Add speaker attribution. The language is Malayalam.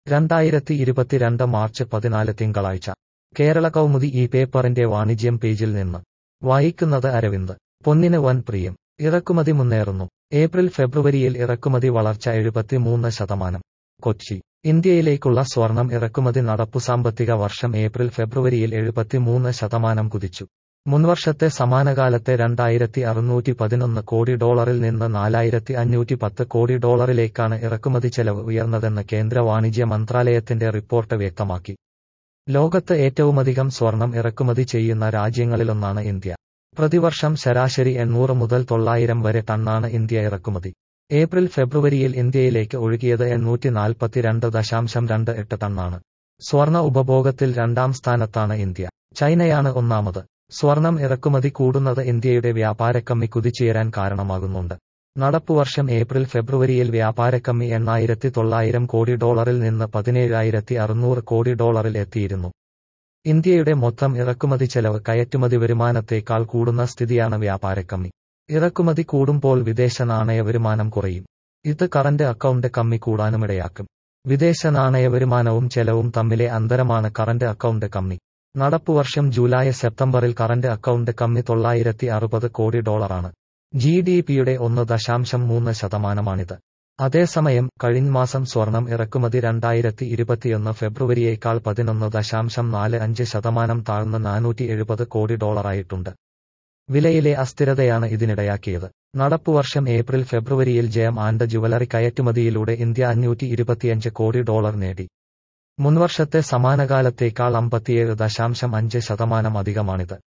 Speaker 1: രണ്ടായിരത്തി ഇരുപത്തിരണ്ട് മാർച്ച് പതിനാല് തിങ്കളാഴ്ച കേരള കൗമുദി ഈ പേപ്പറിന്റെ വാണിജ്യം പേജിൽ നിന്ന് വായിക്കുന്നത് അരവിന്ദ് പൊന്നിന് വൻ പ്രിയം ഇറക്കുമതി മുന്നേറുന്നു ഏപ്രിൽ ഫെബ്രുവരിയിൽ ഇറക്കുമതി വളർച്ച എഴുപത്തിമൂന്ന് ശതമാനം കൊച്ചി ഇന്ത്യയിലേക്കുള്ള സ്വർണം ഇറക്കുമതി നടപ്പു സാമ്പത്തിക വർഷം ഏപ്രിൽ ഫെബ്രുവരിയിൽ എഴുപത്തിമൂന്ന് ശതമാനം കുതിച്ചു മുൻവർഷത്തെ സമാനകാലത്തെ രണ്ടായിരത്തി അറുന്നൂറ്റി പതിനൊന്ന് കോടി ഡോളറിൽ നിന്ന് നാലായിരത്തി അഞ്ഞൂറ്റി പത്ത് കോടി ഡോളറിലേക്കാണ് ഇറക്കുമതി ചെലവ് ഉയർന്നതെന്ന് കേന്ദ്ര വാണിജ്യ മന്ത്രാലയത്തിന്റെ റിപ്പോർട്ട് വ്യക്തമാക്കി ലോകത്ത് ഏറ്റവുമധികം സ്വർണം ഇറക്കുമതി ചെയ്യുന്ന രാജ്യങ്ങളിലൊന്നാണ് ഇന്ത്യ പ്രതിവർഷം ശരാശരി എണ്ണൂറ് മുതൽ തൊള്ളായിരം വരെ ടണ്ണാണ് ഇന്ത്യ ഇറക്കുമതി ഏപ്രിൽ ഫെബ്രുവരിയിൽ ഇന്ത്യയിലേക്ക് ഒഴുകിയത് എണ്ണൂറ്റി നാൽപ്പത്തിരണ്ട് ദശാംശം രണ്ട് എട്ട് ടണ്ണാണ് സ്വർണ ഉപഭോഗത്തിൽ രണ്ടാം സ്ഥാനത്താണ് ഇന്ത്യ ചൈനയാണ് ഒന്നാമത് സ്വർണം ഇറക്കുമതി കൂടുന്നത് ഇന്ത്യയുടെ വ്യാപാരക്കമ്മി കുതിച്ചുയരാൻ കാരണമാകുന്നുണ്ട് നടപ്പുവർഷം ഏപ്രിൽ ഫെബ്രുവരിയിൽ വ്യാപാരക്കമ്മി എണ്ണായിരത്തി തൊള്ളായിരം കോടി ഡോളറിൽ നിന്ന് പതിനേഴായിരത്തി അറുന്നൂറ് കോടി ഡോളറിൽ എത്തിയിരുന്നു ഇന്ത്യയുടെ മൊത്തം ഇറക്കുമതി ചെലവ് കയറ്റുമതി വരുമാനത്തേക്കാൾ കൂടുന്ന സ്ഥിതിയാണ് വ്യാപാരക്കമ്മി ഇറക്കുമതി കൂടുമ്പോൾ വിദേശ നാണയ വരുമാനം കുറയും ഇത് കറന്റ് അക്കൗണ്ട് കമ്മി കൂടാനുമിടയാക്കും വിദേശ നാണയ വരുമാനവും ചെലവും തമ്മിലെ അന്തരമാണ് കറന്റ് അക്കൗണ്ട് കമ്മി നടപ്പുവർഷം ജൂലൈ സെപ്റ്റംബറിൽ കറന്റ് അക്കൗണ്ട് കമ്മി തൊള്ളായിരത്തി അറുപത് കോടി ഡോളറാണ് ജി ഡി പിയുടെ ഒന്ന് ദശാംശം മൂന്ന് ശതമാനമാണിത് അതേസമയം കഴിഞ്ഞ മാസം സ്വർണം ഇറക്കുമതി രണ്ടായിരത്തി ഇരുപത്തിയൊന്ന് ഫെബ്രുവരിയേക്കാൾ പതിനൊന്ന് ദശാംശം നാല് അഞ്ച് ശതമാനം താഴ്ന്ന് നാനൂറ്റി എഴുപത് കോടി ഡോളറായിട്ടുണ്ട് വിലയിലെ അസ്ഥിരതയാണ് ഇതിനിടയാക്കിയത് നടപ്പുവർഷം ഏപ്രിൽ ഫെബ്രുവരിയിൽ ജയം ആൻഡ് ജുവലറി കയറ്റുമതിയിലൂടെ ഇന്ത്യ അഞ്ഞൂറ്റി ഇരുപത്തിയഞ്ച് കോടി ഡോളർ നേടി മുൻവർഷത്തെ സമാനകാലത്തേക്കാൾ അമ്പത്തിയേഴ് ദശാംശം അഞ്ച് ശതമാനം അധികമാണിത്